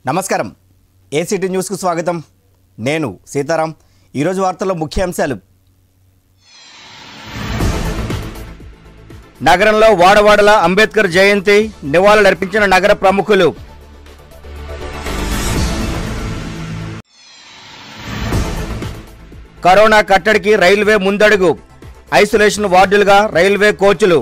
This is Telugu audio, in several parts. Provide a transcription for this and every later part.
నమస్కారం ఏసీటీ న్యూస్కు స్వాగతం నేను సీతారాం ఈరోజు వార్తల్లో ముఖ్య అంశాలు నగరంలో వాడవాడల అంబేద్కర్ జయంతి నివాళులర్పించిన నగర ప్రముఖులు కరోనా కట్టడికి రైల్వే ముందడుగు ఐసోలేషన్ వార్డులుగా రైల్వే కోచ్లు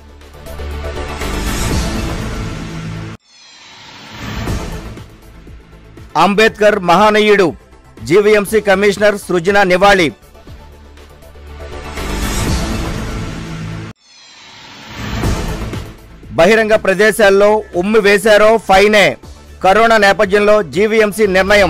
అంబేద్కర్ మహానీయుడు జీవీఎంసీ కమిషనర్ సృజన నివాళి బహిరంగ ప్రదేశాల్లో ఉమ్మి వేశారో ఫైనే కరోనా నేపథ్యంలో జీవీఎంసీ నిర్ణయం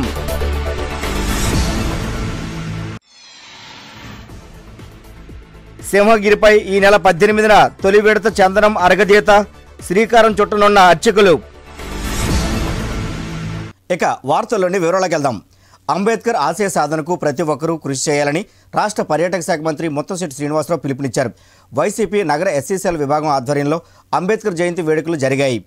సింహగిరిపై ఈ నెల పద్దెనిమిదిన తొలి విడత చందనం అరగదీత శ్రీకారం చుట్టనున్న అర్చకులు ఇక వార్తల్లోని వివరాలకు వెళ్దాం అంబేద్కర్ ఆశయ సాధనకు ప్రతి ఒక్కరూ కృషి చేయాలని రాష్ట్ర పర్యాటక శాఖ మంత్రి ముత్తంశెట్టి శ్రీనివాసరావు పిలుపునిచ్చారు వైసీపీ నగర ఎస్సీసీఎల్ విభాగం ఆధ్వర్యంలో అంబేద్కర్ జయంతి వేడుకలు జరిగాయి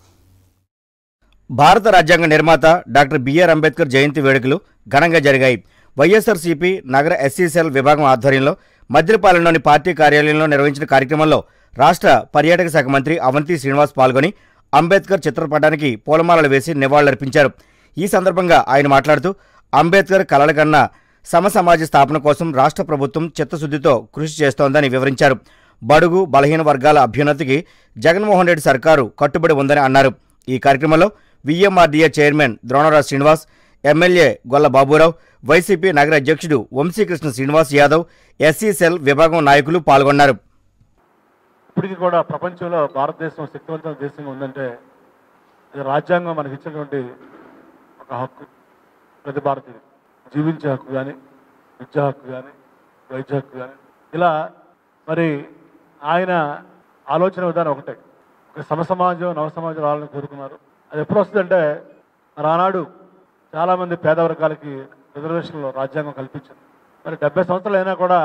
భారత రాజ్యాంగ నిర్మాత డాక్టర్ బిఆర్ అంబేద్కర్ జయంతి వేడుకలు ఘనంగా జరిగాయి వైఎస్ఆర్సీపీ నగర ఎస్సీసీఎల్ విభాగం ఆధ్వర్యంలో మద్దిలపాలెంలోని పార్టీ కార్యాలయంలో నిర్వహించిన కార్యక్రమంలో రాష్ట్ర పర్యాటక శాఖ మంత్రి అవంతి శ్రీనివాస్ పాల్గొని అంబేద్కర్ చిత్రపటానికి పూలమాలలు వేసి నివాళులర్పించారు ఈ సందర్భంగా ఆయన మాట్లాడుతూ అంబేద్కర్ కలల కన్నా సమసమాజ స్థాపన కోసం రాష్ట్ర ప్రభుత్వం చిత్తశుద్ధితో కృషి చేస్తోందని వివరించారు బడుగు బలహీన వర్గాల అభ్యున్నతికి జగన్మోహన్ రెడ్డి సర్కారు కట్టుబడి ఉందని అన్నారు ఈ కార్యక్రమంలో VMRDA chairman Dronaraj Srinivas MLA Golla Baburao YCP నగర అధ్యక్షుడు వంశీకృష్ణ శ్రీనివాస్ యాదవ్ ఎస్సీ సెల్ విభాగం నాయకులు పాల్గొన్నారు ఇప్పటికీ కూడా ప్రపంచంలో భారతదేశం శక్తివంతమైన దేశంగా ఉందంటే ఇది రాజ్యాంగం మనకి ఇచ్చినటువంటి ఒక హక్కు ప్రతి భారతీయుడు జీవించే హక్కు కానీ విద్యా హక్కు కానీ వైద్య హక్కు కానీ ఇలా మరి ఆయన ఆలోచన విధానం ఒకటే ఒక సమ సమాజం నవ సమాజం రావాలని కోరుకున్నారు అది ఎప్పుడు వస్తుందంటే మరి ఆనాడు చాలామంది పేద వర్గాలకి రిజర్వేషన్లో రాజ్యాంగం కల్పించింది మరి డెబ్బై సంవత్సరాలు అయినా కూడా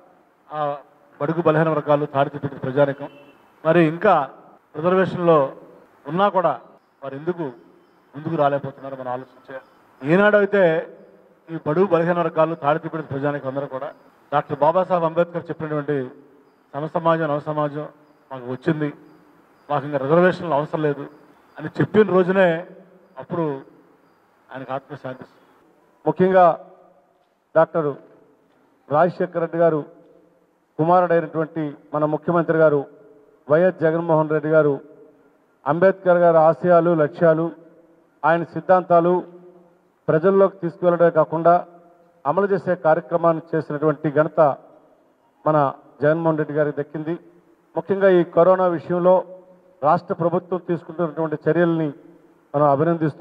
ఆ బడుగు బలహీన వర్గాలు తాడితిప్పిన ప్రజానికం మరి ఇంకా రిజర్వేషన్లో ఉన్నా కూడా వారు ఎందుకు ముందుకు రాలేకపోతున్నారు మనం ఆలోచించే ఈనాడు అయితే ఈ బడుగు బలహీన వర్గాలు తాడితిప్పిన ప్రజానికం అందరూ కూడా డాక్టర్ బాబాసాహెబ్ అంబేద్కర్ చెప్పినటువంటి సమ సమాజం నవ సమాజం మాకు వచ్చింది మాకు ఇంకా రిజర్వేషన్లు అవసరం లేదు అని చెప్పిన రోజునే అప్పుడు ఆయనకు ఆత్మశాంతిస్తుంది ముఖ్యంగా డాక్టర్ రాజశేఖర రెడ్డి గారు కుమారుడైనటువంటి మన ముఖ్యమంత్రి గారు వైఎస్ జగన్మోహన్ రెడ్డి గారు అంబేద్కర్ గారి ఆశయాలు లక్ష్యాలు ఆయన సిద్ధాంతాలు ప్రజల్లోకి తీసుకువెళ్ళడమే కాకుండా అమలు చేసే కార్యక్రమాన్ని చేసినటువంటి ఘనత మన జగన్మోహన్ రెడ్డి గారికి దక్కింది ముఖ్యంగా ఈ కరోనా విషయంలో రాష్ట్ర ప్రభుత్వం తీసుకుంటున్నటువంటి చర్యల్ని మనం అభినందిస్తూ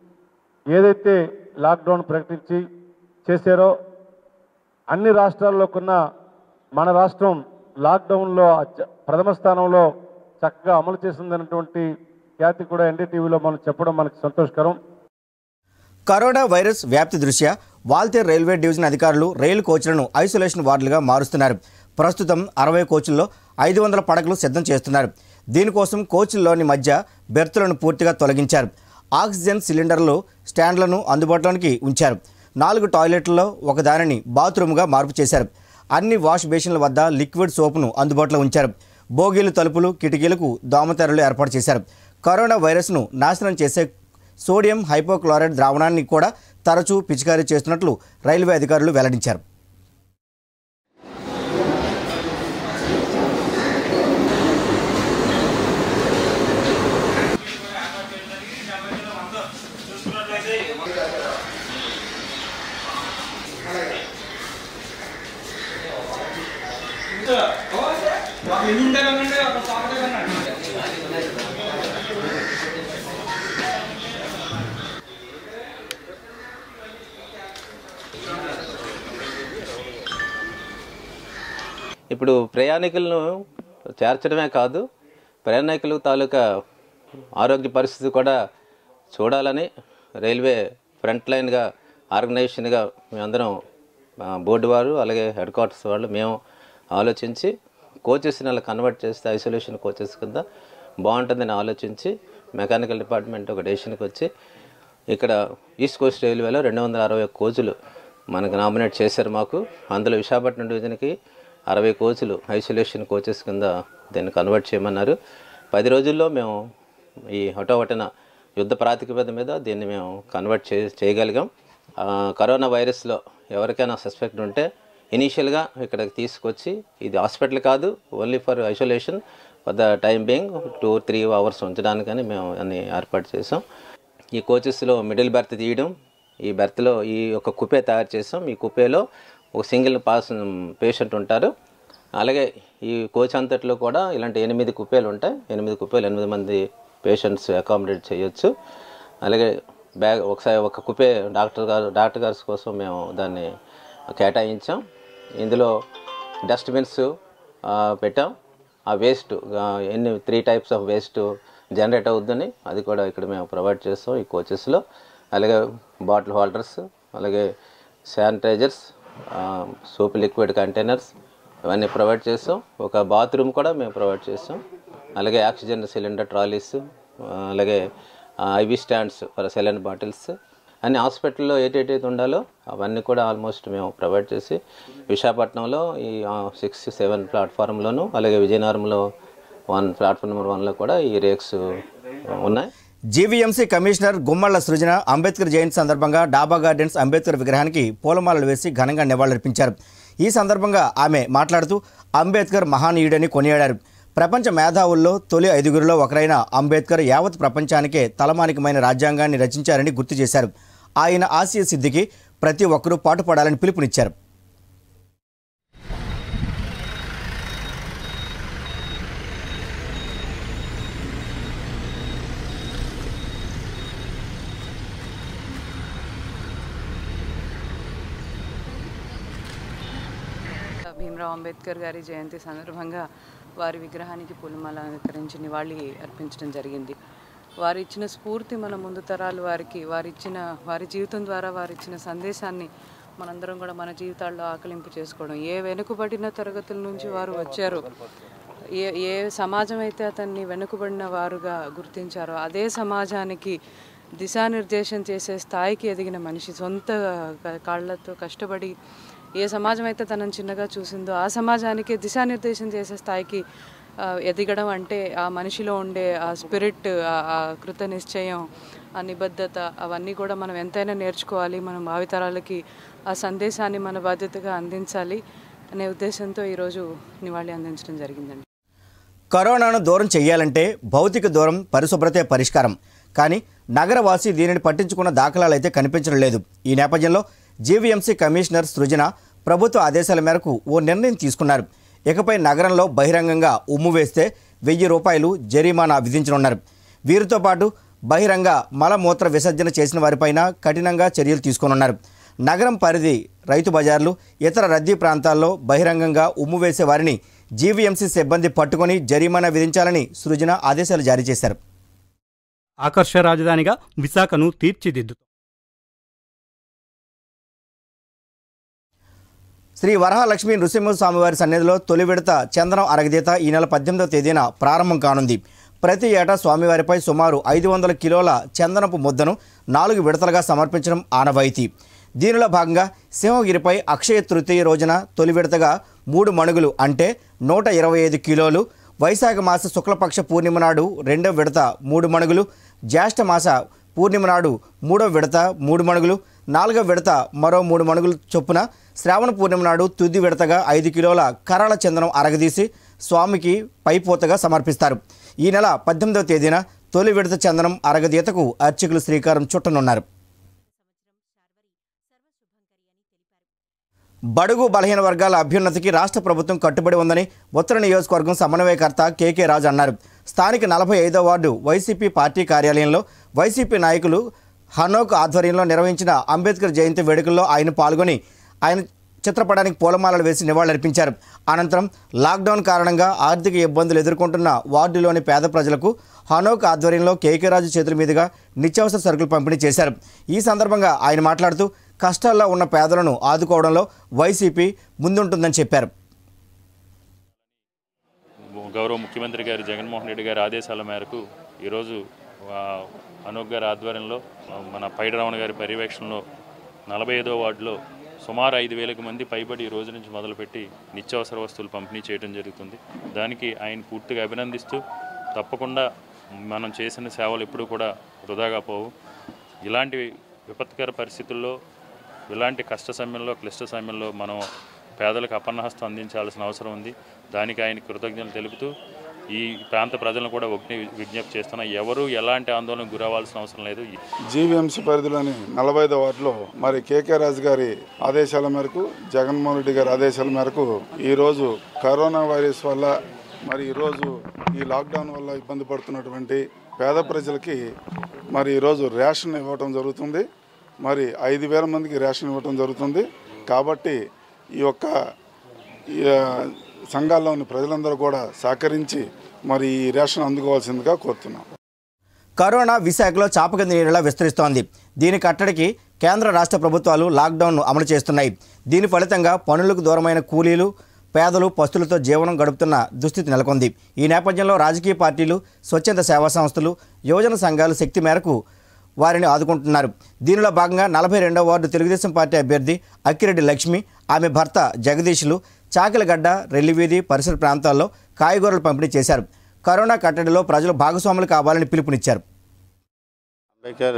ఏదైతే లాక్డౌన్ ప్రకటించి చేశారో అన్ని రాష్ట్రాల్లో కన్నా మన రాష్ట్రం లాక్డౌన్లో అత్య- ప్రథమ స్థానంలో చక్కగా అమలు చేసిందన్నటువంటి ఖ్యాతి కూడా ఎన్డీటీవీలో మనం చెప్పడం మనకి సంతోషకరం కరోనా వైరస్ వ్యాప్తి దృష్ట్యా వాల్తేర్ రైల్వే డివిజన్ అధికారులు రైలు కోచ్లను ఐసోలేషన్ వార్డులుగా మారుస్తున్నారు ప్రస్తుతం అరవై కోచ్ల్లో ఐదు వందల పడకలు సిద్ధం చేస్తున్నారు దీనికోసం కోచ్ల్లోని మధ్య బెర్తులను పూర్తిగా తొలగించారు ఆక్సిజన్ సిలిండర్లు స్టాండ్లను అందుబాటులోనికి ఉంచారు నాలుగు టాయిలెట్లలో ఒక దానిని బాత్రూమ్గా మార్పు చేశారు అన్ని వాష్ బేసిన్ల వద్ద లిక్విడ్ సోపును అందుబాటులో ఉంచారు బోగీలు తలుపులు కిటికీలకు దోమతెరలు ఏర్పాటు చేశారు కరోనా వైరస్ను నాశనం చేసే సోడియం హైపోక్లోరైడ్ ద్రావణాన్ని కూడా తరచూ పిచికారీ చేస్తున్నట్లు రైల్వే అధికారులు వెల్లడించారు ఇప్పుడు ప్రయాణికులను చేర్చడమే కాదు ప్రయాణికులు తాలూకా ఆరోగ్య పరిస్థితి కూడా చూడాలని రైల్వే ఫ్రంట్ లైన్గా ఆర్గనైజేషన్గా మేమందరం ఆ, బోర్డు వారు అలాగే హెడ్ క్వార్టర్స్ వాళ్ళు మేము ఆలోచించి కోచెస్ని అలా కన్వర్ట్ చేస్తే ఐసోలేషన్ కోచెస్ కింద బాగుంటుందని ఆలోచించి మెకానికల్ డిపార్ట్మెంట్ ఒక డెసిషన్కి వచ్చి ఇక్కడ ఈస్ట్ కోస్ట్ రైల్వేలో రెండు వందల అరవై ఒక్క కోచులు మనకు నామినేట్ చేశారు మాకు అందులో విశాఖపట్నం డివిజన్కి అరవై కోచులు ఐసోలేషన్ కోచెస్ కింద దీన్ని కన్వర్ట్ చేయమన్నారు పది రోజుల్లో మేము ఈ హఠోహటన యుద్ధ ప్రాతిపద మీద దీన్ని మేము కన్వర్ట్ చే చేయగలిగాం ఆ, కరోనా వైరస్లో ఎవరికైనా సస్పెక్ట్ ఉంటే ఇనీషియల్గా ఇక్కడికి తీసుకొచ్చి ఇది హాస్పిటల్ కాదు only for isolation for the time being two three hours ఉంచడానికని మేము అన్ని ఏర్పాటు చేసాం ఈ కోచెస్లో మిడిల్ బెర్త్ తీయడం ఈ బెర్త్లో ఈ ఒక కుపే తయారు చేసాం ఈ కుపేలో ఒక సింగిల్ పాస్ పేషెంట్ ఉంటారు అలాగే ఈ కోచ్ అంతట్లో కూడా ఇలాంటి ఎనిమిది కుప్పేలు ఉంటాయి ఎనిమిది కుప్పేలు ఎనిమిది మంది పేషెంట్స్ అకామిడేట్ చేయొచ్చు అలాగే బ్యాగ్ ఒకసారి ఒక కుపే డాక్టర్ గారు డాక్టర్ గారి కోసం మేము దాన్ని కేటాయించాం ఇందులో డస్ట్బిన్స్ పెట్టాం ఆ వేస్ట్ ఎన్ని three types of waste generate అవుతుందని అది కూడా ఇక్కడ మేము ప్రొవైడ్ చేస్తాం ఈ కోచెస్లో అలాగే బాటిల్ హోల్డర్స్ అలాగే శానిటైజర్స్ సోప్ లిక్విడ్ కంటైనర్స్ ఇవన్నీ ప్రొవైడ్ చేస్తాం ఒక బాత్రూమ్ కూడా మేము ప్రొవైడ్ చేస్తాం అలాగే ఆక్సిజన్ సిలిండర్ ట్రాలీస్ అలాగే IV stands for saline bottles అన్ని హాస్పిటల్లో ఏటేటైతే ఉండాలో అవన్నీ కూడా ఆల్మోస్ట్ మేము ప్రొవైడ్ చేసి విశాఖపట్నంలో ఈ సిక్స్ సెవెన్ ప్లాట్ఫారంలోను అలాగే విజయనగరంలో వన్ ప్లాట్ఫామ్ నెంబర్ వన్లో కూడా ఈ రేక్స్ ఉన్నాయి జీవీఎంసీ కమిషనర్ గుమ్మళ్ల సృజన అంబేద్కర్ జయంతి సందర్భంగా డాబా గార్డెన్స్ అంబేద్కర్ విగ్రహానికి పూలమాలలు వేసి ఘనంగా నివాళులర్పించారు ఈ సందర్భంగా ఆమె మాట్లాడుతూ అంబేద్కర్ మహానీయుడని కొనియాడారు ప్రపంచ మేధావుల్లో తొలి ఐదుగురిలో ఒకరైన అంబేద్కర్ యావత్ ప్రపంచానికే తలమానికమైన రాజ్యాంగాన్ని రచించారని గుర్తు చేశారు ఆయన ఆశయ సిద్ధికి ప్రతి ఒక్కరూ పాటుపడాలని పిలుపునిచ్చారు భీమరావు అంబేద్కర్ గారి జయంతి సందర్భంగా వారి విగ్రహానికి పూలమాల అలంకరించి నివాళి అర్పించడం జరిగింది వారు ఇచ్చిన స్ఫూర్తి మన ముందు తరాలు వారికి వారి ఇచ్చిన వారి జీవితం ద్వారా వారు ఇచ్చిన సందేశాన్ని మనందరం కూడా మన జీవితాల్లో ఆకలింపు చేసుకోవడం ఏ వెనుకబడిన తరగతుల నుంచి వారు వచ్చారో ఏ ఏ సమాజం అయితే అతన్ని వెనుకబడిన వారుగా గుర్తించారో అదే సమాజానికి దిశానిర్దేశం చేసే స్థాయికి ఎదిగిన మనిషి సొంత క- కాళ్ళతో కష్టపడి ఏ సమాజం అయితే తనను చిన్నగా చూసిందో ఆ సమాజానికి దిశానిర్దేశం చేసే స్థాయికి ఆ, ఎదగడం అంటే ఆ మనిషిలో ఉండే ఆ స్పిరిట్ ఆ కృత నిశ్చయం ఆ నిబద్ధత అవన్నీ కూడా మనం ఎంతైనా నేర్చుకోవాలి మనం భావితరాలకి ఆ సందేశాన్ని మన బాధ్యతగా అందించాలి అనే ఉద్దేశంతో ఈరోజు నివాళి అందించడం జరిగిందండి కరోనాను దూరం చేయాలంటే భౌతిక దూరం పరిశుభ్రతే పరిష్కారం కానీ నగరవాసి దీనిని పట్టించుకున్న దాఖలాలు అయితే కనిపించడం లేదు ఈ నేపథ్యంలో జీవీఎంసీ కమిషనర్ సృజన ప్రభుత్వ ఆదేశాల మేరకు ఓ నిర్ణయం తీసుకున్నారు ఇకపై నగరంలో బహిరంగంగా ఉమ్ము వేస్తే వెయ్యి రూపాయలు జరిమానా విధించనున్నారు వీరితో పాటు బహిరంగ మలమూత్ర విసర్జన చేసిన వారిపైన కఠినంగా చర్యలు తీసుకోనున్నారు నగరం పరిధి రైతు బజార్లు ఇతర రద్దీ ప్రాంతాల్లో బహిరంగంగా ఉమ్ము వేసే వారిని జీవీఎంసీ సిబ్బంది పట్టుకొని జరిమానా విధించాలని సృజన ఆదేశాలు జారీ చేశారు ఆకర్ష రాజధానిగా విశాఖను తీర్చిదిద్దు శ్రీ వరహాలక్ష్మి నృసింహస్వామివారి సన్నిధిలో తొలి విడత చందనం అరగదీత ఈ నెల పద్దెనిమిదవ తేదీన ప్రారంభం కానుంది ప్రతి ఏటా స్వామివారిపై సుమారు ఐదు వందల కిలోల చందనపు ముద్దను నాలుగు విడతలుగా సమర్పించడం ఆనవాయితీ దీనిలో భాగంగా సింహగిరిపై అక్షయ తృతీయ రోజున తొలి విడతగా మూడు మణుగులు అంటే నూట ఇరవై ఐదు కిలోలు వైశాఖ మాస శుక్లపక్ష పూర్ణిమ నాడు రెండవ విడత మూడు మణుగులు జ్యేష్ఠ మాస పూర్ణిమ నాడు మూడో విడత మూడు మణుగులు నాలుగో విడత మరో మూడు మణుగులు చొప్పున శ్రావణ పూర్ణిమ నాడు తుది విడతగా ఐదు కిలోల కరాళ చందనం అరగదీసి స్వామికి పైపోతగా సమర్పిస్తారు ఈ నెల పద్దెనిమిదవ తేదీన తొలి విడత చందనం అరగదీతకు అర్చకులు శ్రీకారం చుట్టనున్నారు బడుగు బలహీన వర్గాల అభ్యున్నతికి రాష్ట్ర ప్రభుత్వం కట్టుబడి ఉందని ఉత్తర నియోజకవర్గం సమన్వయకర్త కేకే రాజు అన్నారు స్థానిక నలభై ఐదో వార్డు వైసీపీ పార్టీ కార్యాలయంలో వైసీపీ నాయకులు హనోక్ ఆధ్వర్యంలో నిర్వహించిన అంబేద్కర్ జయంతి వేడుకల్లో ఆయన పాల్గొని ఆయన చిత్రపటానికి పూలమాలలు వేసి నివాళులర్పించారు అనంతరం లాక్డౌన్ కారణంగా ఆర్థిక ఇబ్బందులు ఎదుర్కొంటున్న వార్డులోని పేద ప్రజలకు హనోక్ ఆధ్వర్యంలో కేకే రాజు చేతుల మీదుగా నిత్యావసర సరుకులు పంపిణీ చేశారు ఈ సందర్భంగా ఆయన మాట్లాడుతూ కష్టాల్లో ఉన్న పేదలను ఆదుకోవడంలో వైసీపీ ముందుంటుందని చెప్పారు గౌరవ ముఖ్యమంత్రి గారు జగన్మోహన్ రెడ్డి గారి ఆదేశాల మేరకు ఈరోజు వా- అనూప్ గారి ఆధ్వర్యంలో ఆ, మన పైడరావణ గారి పర్యవేక్షణలో నలభై ఐదో వార్డులో సుమారు ఐదు వేలకు మంది పైబడి ఈ రోజు నుంచి మొదలుపెట్టి నిత్యావసర వస్తువులు పంపిణీ చేయడం జరుగుతుంది దానికి ఆయన పూర్తిగా అభినందిస్తూ తప్పకుండా మనం చేసిన సేవలు ఎప్పుడూ కూడా వృధాగా పోవు ఇలాంటి విపత్కర పరిస్థితుల్లో ఇలాంటి కష్ట సమయంలో క్లిష్ట సమయంలో మనం పేదలకు అపన్నహస్తం అందించాల్సిన అవసరం ఉంది దానికి ఆయన కృతజ్ఞతలు తెలుపుతూ ఈ ప్రాంత ప్రజలను కూడా ఒకటి విజ్ఞప్తి చేస్తున్నా ఎవరు ఎలాంటి ఆందోళనకు గురవ్వాల్సిన అవసరం లేదు జీవీఎంసీ పరిధిలోని నలభై ఐదో వార్డులో మరి కేకే రాజు గారి ఆదేశాల మేరకు జగన్మోహన్ రెడ్డి గారి ఆదేశాల మేరకు ఈరోజు కరోనా వైరస్ వల్ల మరి ఈరోజు ఈ లాక్డౌన్ వల్ల ఇబ్బంది పడుతున్నటువంటి పేద ప్రజలకి మరి ఈరోజు రేషన్ ఇవ్వటం జరుగుతుంది మరి ఐదు వేల మందికి రేషన్ ఇవ్వటం జరుగుతుంది కాబట్టి ఈ యొక్క ఈ, ఆ, సంఘాల్లోని ప్రజలందరూ కూడా సహకరించి మరి ఈ రేషన్ అందుకోవాల్సిందిగా కోరుతున్నాం కరోనా విశాఖలో చాపకింద నీరులా విస్తరిస్తోంది దీని కట్టడికి కేంద్ర రాష్ట్ర ప్రభుత్వాలు లాక్డౌన్ను అమలు చేస్తున్నాయి దీని ఫలితంగా పనులకు దూరమైన కూలీలు పేదలు పస్తులతో జీవనం గడుపుతున్న దుస్థితి నెలకొంది ఈ నేపథ్యంలో రాజకీయ పార్టీలు స్వచ్ఛంద సేవా సంస్థలు యువజన సంఘాలు శక్తి మేరకు వారిని ఆదుకుంటున్నారు దీనిలో భాగంగా నలభై రెండవ వార్డు తెలుగుదేశం పార్టీ అభ్యర్థి అక్కిరెడ్డి లక్ష్మి ఆమె భర్త జగదీష్లు చాకిలగడ్డ రెల్లివీధి పరిసర ప్రాంతాల్లో కాయగూరలు పంపిణీ చేశారు కరోనా కట్టడిలో ప్రజలు భాగస్వాములు కావాలని పిలుపునిచ్చారు అంబేద్కర్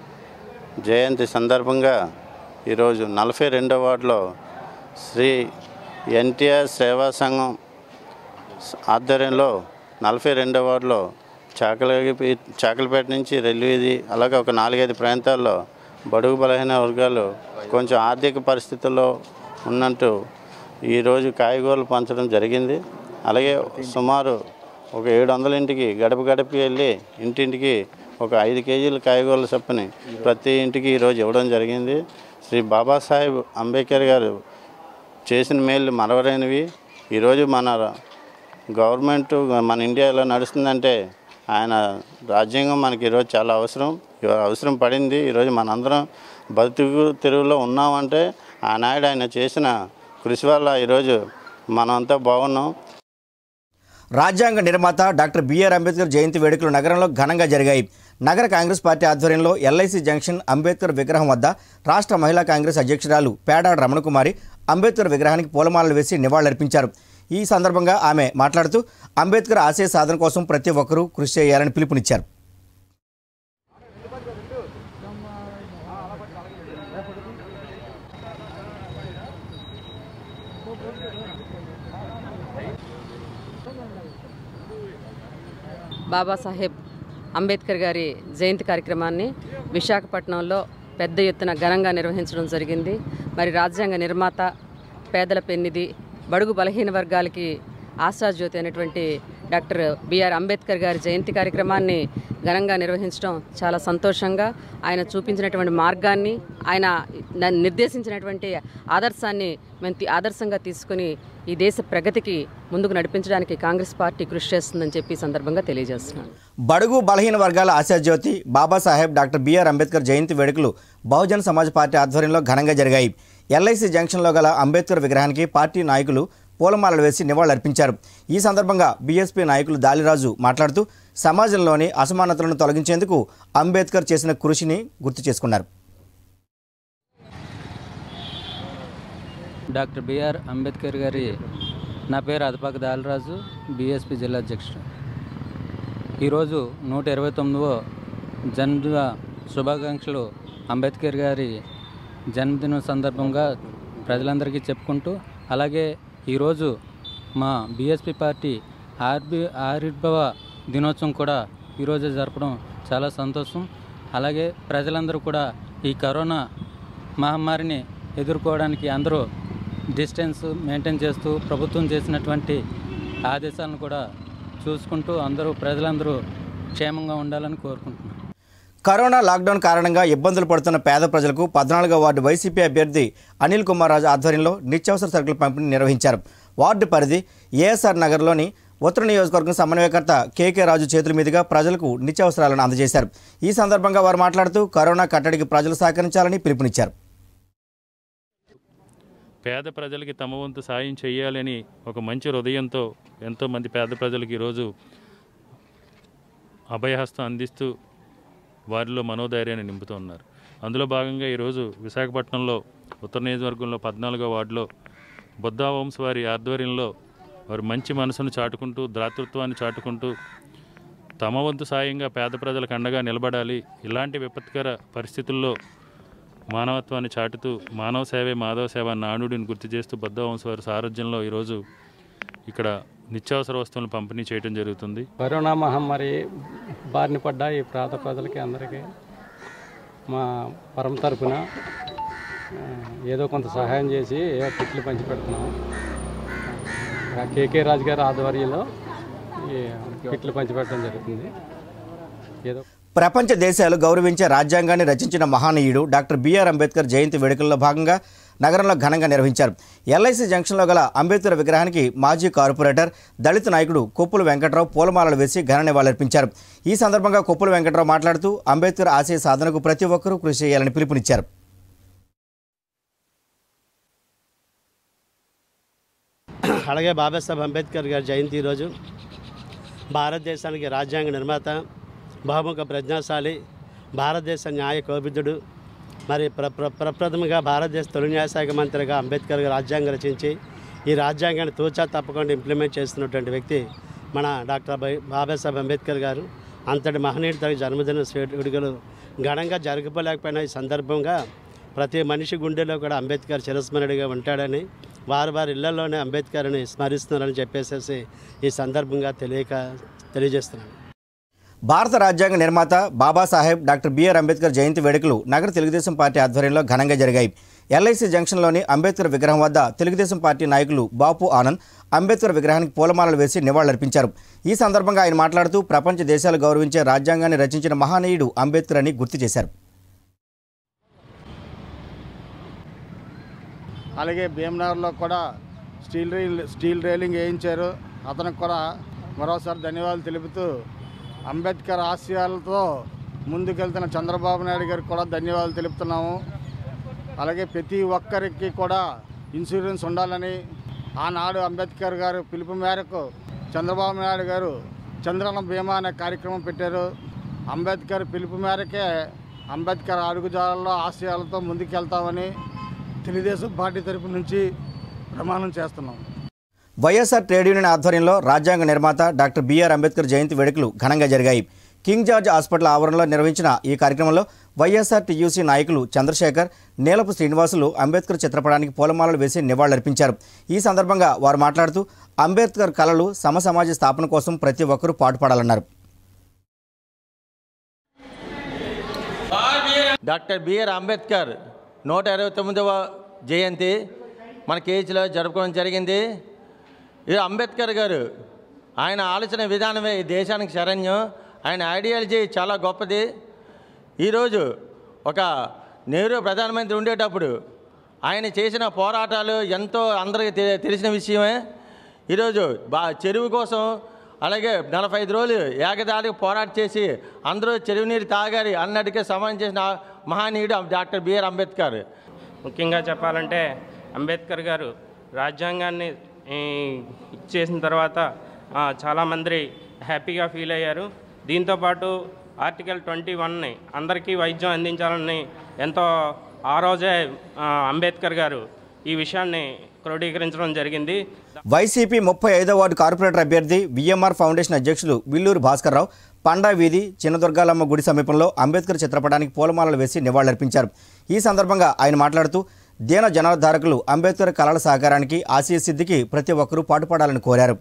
జయంతి సందర్భంగా ఈరోజు నలభై రెండవ వార్డులో శ్రీ ఎన్టీఆర్ సేవా సంఘం ఆధ్వర్యంలో నలభై రెండవ వార్డులో చాకలపే చాకలపేట నుంచి రెల్వీది అలాగే ఒక నాలుగైదు ప్రాంతాల్లో బడుగు బలహీన వర్గాలు కొంచెం ఆర్థిక పరిస్థితుల్లో ఉన్నట్టు ఈరోజు కాయగూరలు పంచడం జరిగింది అలాగే సుమారు ఒక ఏడు వందల ఇంటికి గడప గడపకి వెళ్ళి ఇంటింటికి ఒక ఐదు కేజీల కాయగూరల చొప్పుని ప్రతి ఇంటికి ఈరోజు ఇవ్వడం జరిగింది శ్రీ బాబాసాహెబ్ అంబేద్కర్ గారు చేసిన మేలు మరవలేనివి ఈరోజు మన గవర్నమెంట్ మన ఇండియాలో నడుస్తుందంటే ఆయన రాజ్యాంగం మనకి ఈరోజు చాలా అవసరం ఇవ- అవసరం పడింది ఈరోజు మనందరం బతుకు తెరువులో ఉన్నామంటే ఆనాడు ఆయన చేసిన కృషి వల్ల ఈరోజు మనమంతా బాగున్నాం రాజ్యాంగ నిర్మాత డాక్టర్ బిఆర్ అంబేద్కర్ జయంతి వేడుకలు నగరంలో ఘనంగా జరిగాయి నగర కాంగ్రెస్ పార్టీ ఆధ్వర్యంలో ఎల్ఐసి జంక్షన్ అంబేద్కర్ విగ్రహం వద్ద రాష్ట్ర మహిళా కాంగ్రెస్ అధ్యక్షురాలు పేడాడ రమణకుమారి అంబేద్కర్ విగ్రహానికి పూలమాలలు వేసి నివాళులర్పించారు ఈ సందర్భంగా ఆమె మాట్లాడుతూ అంబేద్కర్ ఆశయ సాధన కోసం ప్రతి ఒక్కరూ కృషి చేయాలని పిలుపునిచ్చారు బాబాసాహెబ్ అంబేద్కర్ గారి జయంతి కార్యక్రమాన్ని విశాఖపట్నంలో పెద్ద ఎత్తున ఘనంగా నిర్వహించడం జరిగింది మరి రాజ్యాంగ నిర్మాత పేదల పెన్నిది బడుగు బలహీన వర్గాలకి ఆశాజ్యోతి అయినటువంటి డాక్టర్ బిఆర్ అంబేద్కర్ గారి జయంతి కార్యక్రమాన్ని ఘనంగా నిర్వహించడం చాలా సంతోషంగా ఆయన చూపించినటువంటి మార్గాన్ని ఆయన న- నిర్దేశించినటువంటి ఆదర్శాన్ని మేము తి- ఆదర్శంగా తీసుకుని ఈ దేశ ప్రగతికి ముందుకు నడిపించడానికి కాంగ్రెస్ పార్టీ కృషి చేస్తుందని చెప్పి ఈ సందర్భంగా తెలియజేస్తున్నాను బడుగు బలహీన వర్గాల ఆశాజ్యోతి బాబాసాహెబ్ డాక్టర్ బిఆర్ అంబేద్కర్ జయంతి వేడుకలు బహుజన సమాజ్ పార్టీ ఆధ్వర్యంలో ఘనంగా జరిగాయి ఎల్ఐసి జంక్షన్లో గల అంబేద్కర్ విగ్రహానికి పార్టీ నాయకులు పూలమాలలు వేసి నివాళులర్పించారు ఈ సందర్భంగా బీఎస్పీ నాయకులు దాలిరాజు మాట్లాడుతూ సమాజంలోని అసమానతలను తొలగించేందుకు అంబేద్కర్ చేసిన కృషిని గుర్తు చేసుకున్నారు డాక్టర్ బిఆర్ అంబేద్కర్ గారి నా పేరు అదపాక దాలరాజు బీఎస్పీ జిల్లా అధ్యక్షుడు ఈరోజు నూట ఇరవై తొమ్మిదవ జన్మదిన శుభాకాంక్షలు అంబేద్కర్ గారి జన్మదినం సందర్భంగా ప్రజలందరికీ చెప్పుకుంటూ అలాగే ఈరోజు మా బీఎస్పీ పార్టీ ఆర్బి ఆవిర్భవ దినోత్సవం కూడా ఈరోజే జరపడం చాలా సంతోషం అలాగే ప్రజలందరూ కూడా ఈ కరోనా మహమ్మారిని ఎదుర్కోవడానికి అందరూ డిస్టెన్స్ మెయింటైన్ చేస్తూ ప్రభుత్వం చేసినటువంటి ఆదేశాలను కూడా చూసుకుంటూ అందరూ ప్రజలందరూ క్షేమంగా ఉండాలని కోరుకుంటున్నాను కరోనా లాక్డౌన్ కారణంగా ఇబ్బందులు పడుతున్న పేద ప్రజలకు పద్నాలుగో వార్డు వైసీపీ అభ్యర్థి అనిల్ కుమార్ రాజు ఆధ్వర్యంలో నిత్యావసర సరుకుల పంపిణీ నిర్వహించారు వార్డు పరిధి ఏఎస్ఆర్ నగర్లోని ఉత్తర నియోజకవర్గం సమన్వయకర్త కేకే రాజు చేతుల మీదుగా ప్రజలకు నిత్యావసరాలను అందజేశారు ఈ సందర్భంగా వారు మాట్లాడుతూ కరోనా కట్టడికి ప్రజలు సహకరించాలని పిలుపునిచ్చారు పేద ప్రజలకి తమ వంతు సాయం చేయాలని ఒక మంచి హృదయంతో ఎంతోమంది పేద ప్రజలకు ఈరోజు అభయహస్తం అందిస్తూ వారిలో మనోధైర్యాన్ని నింపుతూ ఉన్నారు అందులో భాగంగా ఈరోజు విశాఖపట్నంలో ఉత్తర నియోజకవర్గంలో పద్నాలుగో వార్డులో బుద్ధా వంశ వారి ఆధ్వర్యంలో వారు మంచి మనసును చాటుకుంటూ దాతృత్వాన్ని చాటుకుంటూ తమ వంతు సాయంగా పేద ప్రజలకు అండగా నిలబడాలి ఇలాంటి విపత్కర పరిస్థితుల్లో మానవత్వాన్ని చాటుతూ మానవ సేవే మాధవ సేవ అన్న నానుడిని గుర్తు చేస్తూ బుద్ధ వంశ వారి సారథ్యంలో ఈరోజు ఇక్కడ నిత్యావసర వస్తువులను పంపిణీ చేయడం జరుగుతుంది కరోనా మహమ్మారి బారిన పడ్డ ఈ ప్రాంత ప్రజలకి అందరికీ మా పరం తరపున ఆ, ఏదో కొంత సహాయం చేసి ఏదో కిట్లు పంచి పెడుతున్నాము ఆ కేకే రాజు గారి ఆధ్వర్యంలో ఈ కిట్లు పంచిపెట్టడం జరుగుతుంది ఏదో ప్రపంచ దేశాలు గౌరవించే రాజ్యాంగాన్ని రచించిన మహానీయుడు డాక్టర్ బిఆర్ అంబేద్కర్ జయంతి వేడుకల్లో భాగంగా నగరంలో ఘనంగా నిర్వహించారు ఎల్ఐసి జంక్షన్లో గల అంబేద్కర్ విగ్రహానికి మాజీ కార్పొరేటర్ దళిత నాయకుడు కొప్పుల వెంకట్రావు పూలమాలలు వేసి ఘన నివాళులర్పించారు ఈ సందర్భంగా కొప్పుల వెంకట్రావు మాట్లాడుతూ అంబేద్కర్ ఆశయ సాధనకు ప్రతి ఒక్కరూ కృషి చేయాలని పిలుపునిచ్చారు అలాగే బాబాసాహెబ్ అంబేద్కర్ గారి జయంతి ఈరోజు భారతదేశానికి రాజ్యాంగ నిర్మాత బహుముఖ ప్రజ్ఞాశాలి భారతదేశ న్యాయ కోవిదుడు మరి ప్ర ప్ర ప్రప్రథమంగా భారతదేశ తొలి న్యాయశాఖ మంత్రిగా అంబేద్కర్ గారు రాజ్యాంగం రచించి ఈ రాజ్యాంగాన్ని తూచా తప్పకుండా ఇంప్లిమెంట్ చేస్తున్నటువంటి వ్యక్తి మన డాక్టర్ బై బాబాసాహెబ్ అంబేద్కర్ గారు అంతటి మహనీయుడి తన జన్మదిన వేడుకలు ఘనంగా జరగపోలేకపోయిన ఈ సందర్భంగా ప్రతి మనిషి గుండెలో కూడా అంబేద్కర్ చిరస్మరణిగా ఉంటాడని వారి వారి ఇళ్లలోనే అంబేద్కర్ని స్మరిస్తున్నారని చెప్పేసి ఈ సందర్భంగా తెలియక తెలియజేస్తున్నాను భారత రాజ్యాంగ నిర్మాత బాబాసాహెబ్ డాక్టర్ బిఆర్ అంబేద్కర్ జయంతి వేడుకలు నగర తెలుగుదేశం పార్టీ ఆధ్వర్యంలో ఘనంగా జరిగాయి ఎల్ఐసి జంక్షన్లోని అంబేద్కర్ విగ్రహం వద్ద తెలుగుదేశం పార్టీ నాయకులు బాపు ఆనంద్ అంబేద్కర్ విగ్రహానికి పూలమాలలు వేసి నివాళులర్పించారు ఈ సందర్భంగా ఆయన మాట్లాడుతూ ప్రపంచ దేశాలు గౌరవించే రాజ్యాంగాన్ని రచించిన మహానీయుడు అంబేద్కర్ అని గుర్తు చేశారు అలాగే భీమనగర్లో కూడా స్టీల్ రైల్ స్టీల్ రైలింగ్ వేయించారు అతనికి కూడా మరోసారి ధన్యవాదాలు తెలుపుతూ అంబేద్కర్ ఆశయాలతో ముందుకెళ్తున్న చంద్రబాబు నాయుడు గారికి కూడా ధన్యవాదాలు తెలుపుతున్నాము అలాగే ప్రతి ఒక్కరికి కూడా ఇన్సూరెన్స్ ఉండాలని ఆనాడు అంబేద్కర్ గారు పిలుపు మేరకు చంద్రబాబు నాయుడు గారు చంద్రన బీమా అనే కార్యక్రమం పెట్టారు అంబేద్కర్ పిలుపు మేరకే అంబేద్కర్ అడుగుజాడల్లో ఆశయాలతో ముందుకెళ్తామని తెలుగుదేశం పార్టీ తరపు నుంచి ప్రమాణం చేస్తున్నాం వైఎస్ఆర్ ట్రేడ్ యూనియన్ ఆధ్వర్యంలో రాజ్యాంగ నిర్మాత డాక్టర్ బిఆర్ అంబేద్కర్ జయంతి వేడుకలు ఘనంగా జరిగాయి కింగ్ జార్జ్ హాస్పిటల్ ఆవరణలో నిర్వహించిన ఈ కార్యక్రమంలో వైఎస్ఆర్ టీయూసీ నాయకులు చంద్రశేఖర్ నీలపు శ్రీనివాసులు అంబేద్కర్ చిత్రపటానికి పూలమాలలు వేసి నివాళులర్పించారు ఈ సందర్భంగా వారు మాట్లాడుతూ అంబేద్కర్ కళలు సమసమాజ స్థాపన కోసం ప్రతి ఒక్కరూ పాటుపడాలన్నారు డాక్టర్ బిఆర్ అంబేద్కర్ నూట ఇరవై తొమ్మిదవ జయంతి మన కేజీలో జరుపుకోవడం జరిగింది ఇది అంబేద్కర్ గారు ఆయన ఆలోచన విధానమే ఈ దేశానికి శరణ్యం ఆయన ఐడియాలజీ చాలా గొప్పది ఈరోజు ఒక నెహ్రూ ప్రధానమంత్రి ఉండేటప్పుడు ఆయన చేసిన పోరాటాలు ఎంతో అందరికీ తె- తెలిసిన విషయమే ఈరోజు బా చెరువు కోసం అలాగే నలభై ఐదు రోజులు ఏకదాటికి పోరాటం చేసి అందరూ చెరువు నీరు తాగాలి అన్నట్టుగా సమానం చేసిన మహానీయుడు డాక్టర్ బిఆర్ అంబేద్కర్ ముఖ్యంగా చెప్పాలంటే అంబేద్కర్ గారు రాజ్యాంగాన్ని ఈ, ఇచ్చేసిన తర్వాత ఆ, చాలామంది హ్యాపీగా ఫీల్ అయ్యారు దీంతోపాటు ఆర్టికల్ ట్వంటీ వన్ని అందరికీ వైద్యం అందించాలని ఎంతో ఆ రోజే ఆ, అంబేద్కర్ గారు ఈ విషయాన్ని క్రోడీకరించడం జరిగింది వైసీపీ ముప్పై ఐదో వార్డు కార్పొరేటర్ అభ్యర్థి విఎంఆర్ ఫౌండేషన్ అధ్యక్షులు విల్లూరు భాస్కర్రావు పండా వీధి చిన్నదుర్గాలమ్మ గుడి సమీపంలో అంబేద్కర్ చిత్రపటానికి పూలమాలలు వేసి నివాళులర్పించారు ఈ సందర్భంగా ఆయన మాట్లాడుతూ దీన జనాధారకులు అంబేద్కర్ కళల సహకారానికి ఆశయ సిద్ధికి ప్రతి ఒక్కరూ పాటుపడాలని కోరారు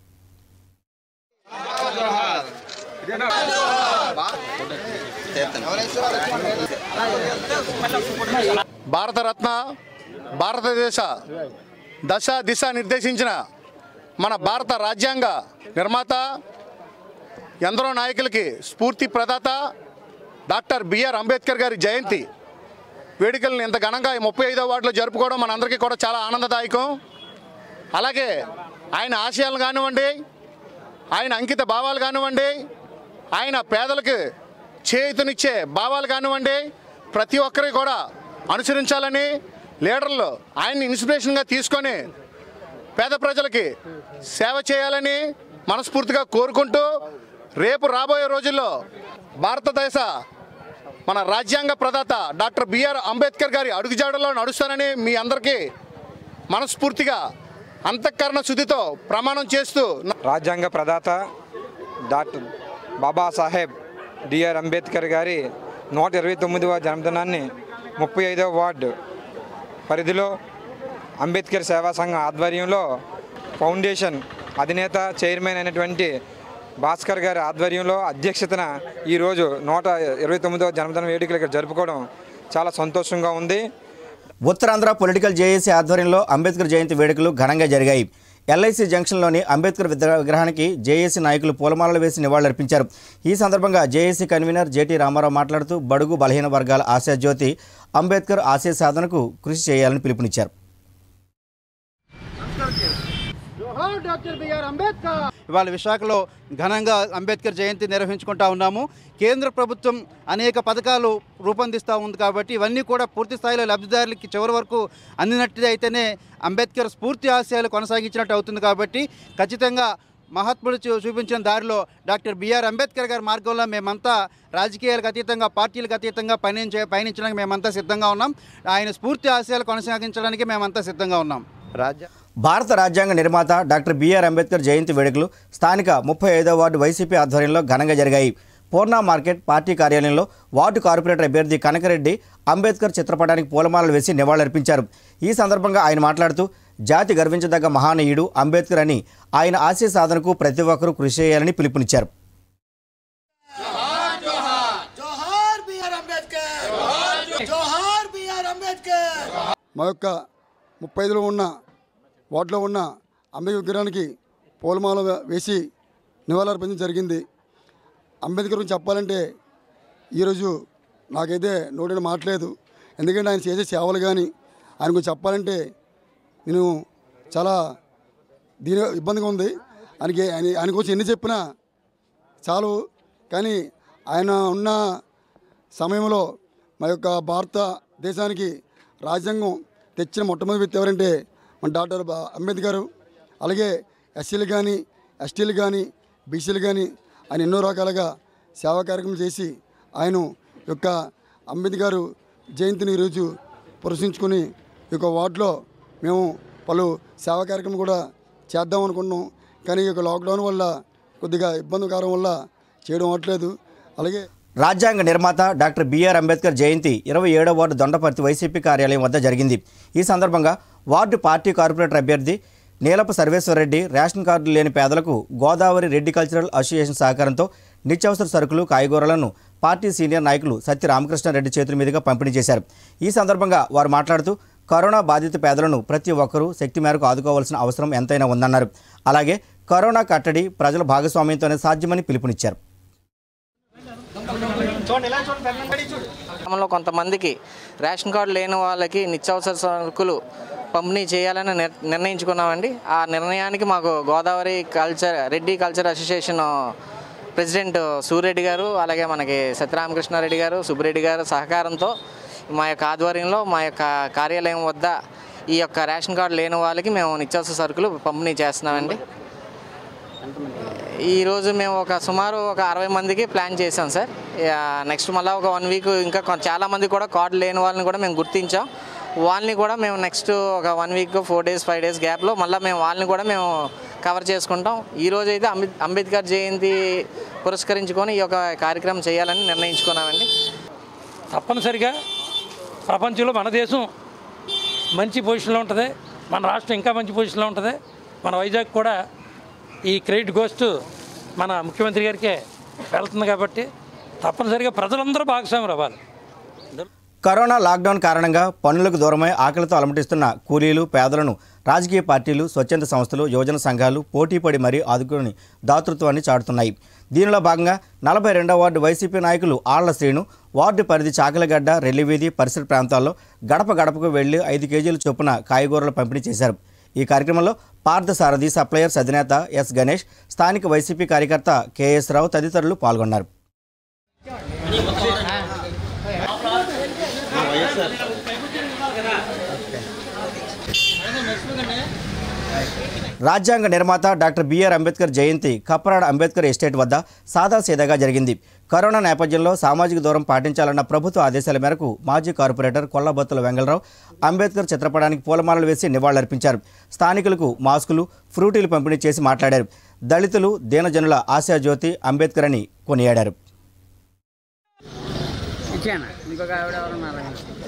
భారతరత్న భారతదేశ దశ దిశ నిర్దేశించిన మన భారత రాజ్యాంగ నిర్మాత ఎందరో నాయకులకి స్ఫూర్తి ప్రదాత డాక్టర్ బిఆర్ అంబేద్కర్ గారి జయంతి వేడుకలను ఇంత ఘనంగా ఈ ముప్పై ఐదో వార్డులో జరుపుకోవడం మనందరికీ కూడా చాలా ఆనందదాయకం అలాగే ఆయన ఆశయాలు కానివ్వండి ఆయన అంకిత భావాలు కానివ్వండి ఆయన పేదలకు చేయుతనిచ్చే భావాలు కానివ్వండి ప్రతి ఒక్కరి కూడా అనుసరించాలని లీడర్లు ఆయన్ని ఇన్స్పిరేషన్గా తీసుకొని పేద ప్రజలకి సేవ చేయాలని మనస్ఫూర్తిగా కోరుకుంటూ రేపు రాబోయే రోజుల్లో భారతదేశ మన రాజ్యాంగ ప్రదాత డాక్టర్ బిఆర్ అంబేద్కర్ గారి అడుగుజాడలో నడుస్తానని మీ అందరికీ మనస్ఫూర్తిగా అంతఃకరణ శుద్ధితో ప్రమాణం చేస్తూ రాజ్యాంగ ప్రదాత డాక్టర్ బాబాసాహెబ్ డిఆర్ అంబేద్కర్ గారి నూట ఇరవై తొమ్మిదవ జన్మదినాన్ని ముప్పై ఐదవ వార్డు పరిధిలో అంబేద్కర్ సేవా సంఘం ఆధ్వర్యంలో ఫౌండేషన్ అధినేత చైర్మన్ అయినటువంటి భాస్కర్ గారి ఆధ్వర్యంలో అధ్యక్షతన ఈరోజు నూట ఇరవై తొమ్మిదవ జన్మదిన వేడుకలు ఇక్కడ జరుపుకోవడం చాలా సంతోషంగా ఉంది ఉత్తరాంధ్ర పొలిటికల్ జేఏసీ ఆధ్వర్యంలో అంబేద్కర్ జయంతి వేడుకలు ఘనంగా జరిగాయి ఎల్ఐసి జంక్షన్లోని అంబేద్కర్ విగ్ర- విగ్రహానికి జేఏసీ నాయకులు పూలమాలలు వేసి నివాళులర్పించారు ఈ సందర్భంగా జేఏసీ కన్వీనర్ జేటీ రామారావు మాట్లాడుతూ బడుగు బలహీన వర్గాల ఆశాజ్యోతి అంబేద్కర్ ఆశయ సాధనకు కృషి చేయాలని పిలుపునిచ్చారు డాక్టర్ బిఆర్ అంబేద్కర్ ఇవాళ విశాఖలో ఘనంగా అంబేద్కర్ జయంతి నిర్వహించుకుంటా ఉన్నాము కేంద్ర ప్రభుత్వం అనేక పథకాలు రూపొందిస్తూ ఉంది కాబట్టి ఇవన్నీ కూడా పూర్తి స్థాయిలో లబ్ధిదారులకి చివరి వరకు అందినట్టు అయితేనే అంబేద్కర్ స్ఫూర్తి ఆశయాలు కొనసాగించినట్టు అవుతుంది కాబట్టి ఖచ్చితంగా మహాత్ముడు చూ- చూపించిన దారిలో డాక్టర్ బిఆర్ అంబేద్కర్ గారి మార్గంలో మేమంతా రాజకీయాలకు అతీతంగా పార్టీలకు అతీతంగా పయనించే పయనించడానికి మేమంతా సిద్ధంగా ఉన్నాం ఆయన స్ఫూర్తి ఆశయాలు కొనసాగించడానికి మేమంతా సిద్ధంగా ఉన్నాం రాజ్య భారత రాజ్యాంగ నిర్మాత డాక్టర్ బిఆర్ అంబేద్కర్ జయంతి వేడుకలు స్థానిక ముప్పై ఐదో వార్డు వైసీపీ ఆధ్వర్యంలో ఘనంగా జరిగాయి పూర్ణ మార్కెట్ పార్టీ కార్యాలయంలో వార్డు కార్పొరేటర్ అభ్యర్థి కనకరెడ్డి అంబేద్కర్ చిత్రపటానికి పూలమాలలు వేసి నివాళులర్పించారు ఈ సందర్భంగా ఆయన మాట్లాడుతూ జాతి గర్వించదగ్గ మహానీయుడు అంబేద్కర్ అని ఆయన ఆశయ సాధనకు ప్రతి ఒక్కరూ కృషి చేయాలని పిలుపునిచ్చారు మా యొక్క ముప్పై ఐదులో ఉన్న వార్డులో ఉన్న అంబేద్కర్ విగ్రహానికి పూలమాల వేసి నివాళులర్పించడం జరిగింది అంబేద్కర్ గురించి చెప్పాలంటే ఈరోజు నాకైతే నోటిని మాట్లేదు ఎందుకంటే ఆయన చేసే సేవలు కానీ ఆయన గురించి చెప్పాలంటే నేను చాలా దీని ఇబ్బందిగా ఉంది ఆయనకి ఆయన ఆయన గురించి ఎన్ని చెప్పినా చాలు కానీ ఆయన ఉన్న సమయంలో మా యొక్క భారతదేశానికి రాజ్యాంగం తెచ్చిన మొట్టమొదటి వ్యక్తి ఎవరంటే మన డాక్టర్ బా- అంబేద్కర్ అలాగే ఎస్సీలు కానీ ఎస్టీలు కానీ బీసీలు కానీ ఆయన ఎన్నో రకాలుగా సేవా కార్యక్రమం చేసి ఆయన యొక్క అంబేద్కర్ జయంతిని ఈరోజు పురస్కరించుకొని ఈ యొక్క వార్డులో మేము పలు సేవా కార్యక్రమం కూడా చేద్దాం అనుకున్నాం కానీ ఈ యొక్క లాక్డౌన్ వల్ల కొద్దిగా ఇబ్బందికరం వల్ల చేయడం అవ్వట్లేదు అలాగే రాజ్యాంగ నిర్మాత డాక్టర్ బిఆర్ అంబేద్కర్ జయంతి ఇరవై ఏడో వార్డు దొండపర్తి వైసీపీ కార్యాలయం వద్ద జరిగింది ఈ సందర్భంగా వార్డు పార్టీ కార్పొరేటర్ అభ్యర్థి నీలప సర్వేశ్వరరెడ్డి రేషన్ కార్డులు లేని పేదలకు గోదావరి రెడ్డి కల్చరల్ అసోసియేషన్ సహకారంతో నిత్యావసర సరుకులు కాయగూరలను పార్టీ సీనియర్ నాయకులు సత్య రామకృష్ణారెడ్డి చేతుల మీదుగా పంపిణీ చేశారు ఈ సందర్భంగా వారు మాట్లాడుతూ కరోనా బాధిత పేదలను ప్రతి ఒక్కరూ శక్తి మేరకు ఆదుకోవాల్సిన అవసరం ఎంతైనా ఉందన్నారు అలాగే కరోనా కట్టడి ప్రజల భాగస్వామ్యంతోనే సాధ్యమని పిలుపునిచ్చారు గ్రామంలో కొంతమందికి రేషన్ కార్డు లేని వాళ్ళకి నిత్యావసర సరుకులు పంపిణీ చేయాలని నిర్- నిర్ణయించుకున్నామండి ఆ నిర్ణయానికి మాకు Godavari culture Reddy culture association president Suryareddy garu అలాగే మనకి సత్యరామకృష్ణారెడ్డి గారు సుబ్బరెడ్డి గారు సహకారంతో మా యొక్క ఆధ్వర్యంలో మా యొక్క కార్యాలయం వద్ద ఈ యొక్క రేషన్ కార్డు లేని వాళ్ళకి మేము నిత్యావసర సరుకులు పంపిణీ చేస్తున్నామండి ఈరోజు మేము ఒక సుమారు ఒక అరవై మందికి ప్లాన్ చేసాం సార్ నెక్స్ట్ మళ్ళీ ఒక వన్ వీక్ ఇంకా కొ- చాలా మంది కూడా కార్డు లేని వాళ్ళని కూడా మేము గుర్తించాం వాళ్ళని కూడా మేము నెక్స్ట్ ఒక one week four days five days గ్యాప్లో మళ్ళీ మేము వాళ్ళని కూడా మేము కవర్ చేసుకుంటాం ఈ రోజు అయితే అంబే అంబేద్కర్ జయంతి పురస్కరించుకొని ఈ యొక్క కార్యక్రమం చేయాలని నిర్ణయించుకున్నామండి తప్పనిసరిగా ప్రపంచంలో మన దేశం మంచి పొజిషన్లో ఉంటుంది మన రాష్ట్రం ఇంకా మంచి పొజిషన్లో ఉంటుంది మన వైజాగ్ కూడా ఈ క్రెడిట్ గోస్ట్ మన ముఖ్యమంత్రి గారికే వెళ్తుంది కాబట్టి తప్పనిసరిగా ప్రజలందరూ భాగస్వామ్యం అవ్వాలి కరోనా లాక్డౌన్ కారణంగా పనులకు దూరమై ఆకలితో అలమటిస్తున్న కూలీలు పేదలను రాజకీయ పార్టీలు స్వచ్ఛంద సంస్థలు యువజన సంఘాలు పోటీపడి మరీ ఆదుకుని దాతృత్వాన్ని చాటుతున్నాయి దీనిలో భాగంగా నలభై రెండవ వార్డు వైసీపీ నాయకులు ఆళ్ల శ్రీను వార్డు పరిధి చాకలగడ్డ రెల్లివీధి పరిసర ప్రాంతాల్లో గడప గడపకు వెళ్లి ఐదు కేజీల చొప్పున కాయగూరలు పంపిణీ చేశారు ఈ కార్యక్రమంలో పార్థసారథి సప్లయర్స్ అధినేత ఎస్ గణేష్ స్థానిక వైసీపీ కార్యకర్త కెఎస్ రావు తదితరులు పాల్గొన్నారు రాజ్యాంగ నిర్మాత doctor B R Ambedkar Jayanti Kapparada Ambedkar estate వద్ద సాదాసీదాగా జరిగింది కరోనా నేపథ్యంలో సామాజిక దూరం పాటించాలన్న ప్రభుత్వ ఆదేశాల మేరకు మాజీ కార్పొరేటర్ కొల్లబత్తుల వెంగళరావు అంబేద్కర్ చిత్రపటానికి పూలమాలలు వేసి నివాళులర్పించారు స్థానికులకు మాస్కులు ఫ్రూటీలు పంపిణీ చేసి మాట్లాడారు దళితులు దీనజనుల ఆశాజ్యోతి అంబేద్కర్ అని కొనియాడారు ఇచ్చాను ఇంకొక ఆవిడ ఎవరు ఉన్నారు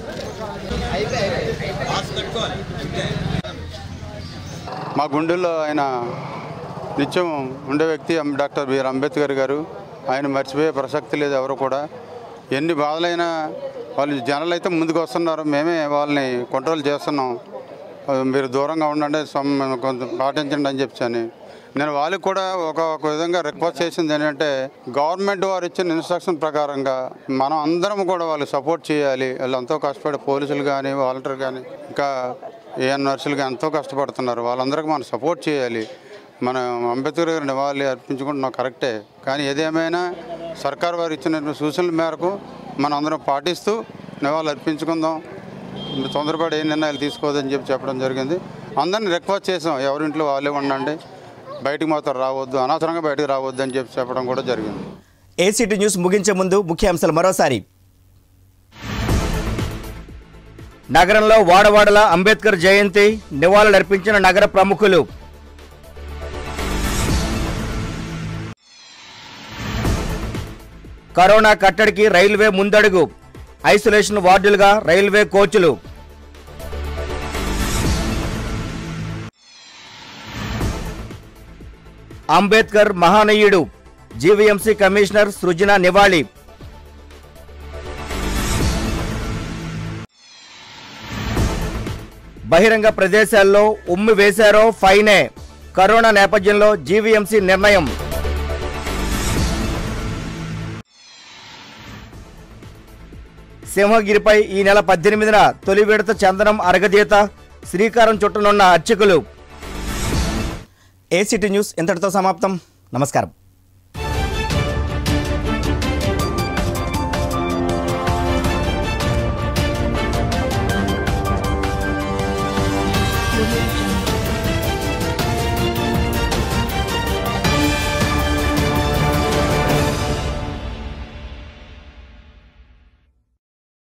మా గుండెల్లో ఆయన నిత్యం ఉండే వ్యక్తి అం- డాక్టర్ బిఆర్ అంబేద్కర్ గారు ఆయన మర్చిపోయే ప్రసక్తి లేదు ఎవరు కూడా ఎన్ని బాధలైనా వాళ్ళు జనాలు అయితే ముందుకు వస్తున్నారు మేమే వాళ్ళని కంట్రోల్ చేస్తున్నాం ఆ, మీరు దూరంగా ఉండండి సమ్- కొంత పాటించండి అని చెప్పని నేను వాళ్ళకి కూడా ఒక ఒక విధంగా రిక్వెస్ట్ చేసింది ఏంటంటే గవర్నమెంట్ వారు ఇచ్చిన ఇన్స్ట్రక్షన్ ప్రకారంగా మనం అందరం కూడా వాళ్ళకి సపోర్ట్ చేయాలి వాళ్ళు ఎంతో కష్టపడి పోలీసులు కానీ వాలంటీర్ కానీ ఇంకా ఏఎన్ నర్సులు కానీ ఎంతో కష్టపడుతున్నారు వాళ్ళందరికీ మనం సపోర్ట్ చేయాలి మనం అంబేద్కర్ గారి నివాళి అర్పించుకుంటున్నాం కరెక్టే కానీ ఏదేమైనా సర్కార్ వారు ఇచ్చిన సూచనల మేరకు మనం అందరం పాటిస్తూ నివాళులు అర్పించుకుందాం తొందరపడి ఏ నిర్ణయాలు తీసుకోవద్దని చెప్పి చెప్పడం జరిగింది అందరిని రిక్వెస్ట్ చేసాం ఎవరింట్లో వాళ్ళే ఉండండి బయటికి మాత్రం రావద్దు అనవసరంగా బయటికి రావద్దు అని చెప్పి చెప్పడం కూడా జరిగింది ఏసీటీ న్యూస్ ముగించే ముందు ముఖ్యాంశాలు మరోసారి నగరంలో వాడవాడల అంబేద్కర్ జయంతి నివాళులర్పించిన నగర ప్రముఖులు కరోనా కట్టడికి రైల్వే ముందడుగు ఐసోలేషన్ వార్డులుగా రైల్వే కోచ్లు అంబేద్కర్ మహానీయుడు జీవీఎంసీ కమిషనర్ సృజన నివాళి బహిరంగ ప్రదేశాల్లో ఉమ్మి వేశారో ఫైనే కరోనా నేపథ్యంలో జీవీఎంసీ నిర్ణయం సింహగిరిపై ఈ నెల పద్దెనిమిదిన తొలి విడత చందనం అరగదీత శ్రీకారం చుట్టనున్న అర్చకులు ఏసీటీ న్యూస్ ఇంతటితో సమాప్తం నమస్కారం Audio Jungle.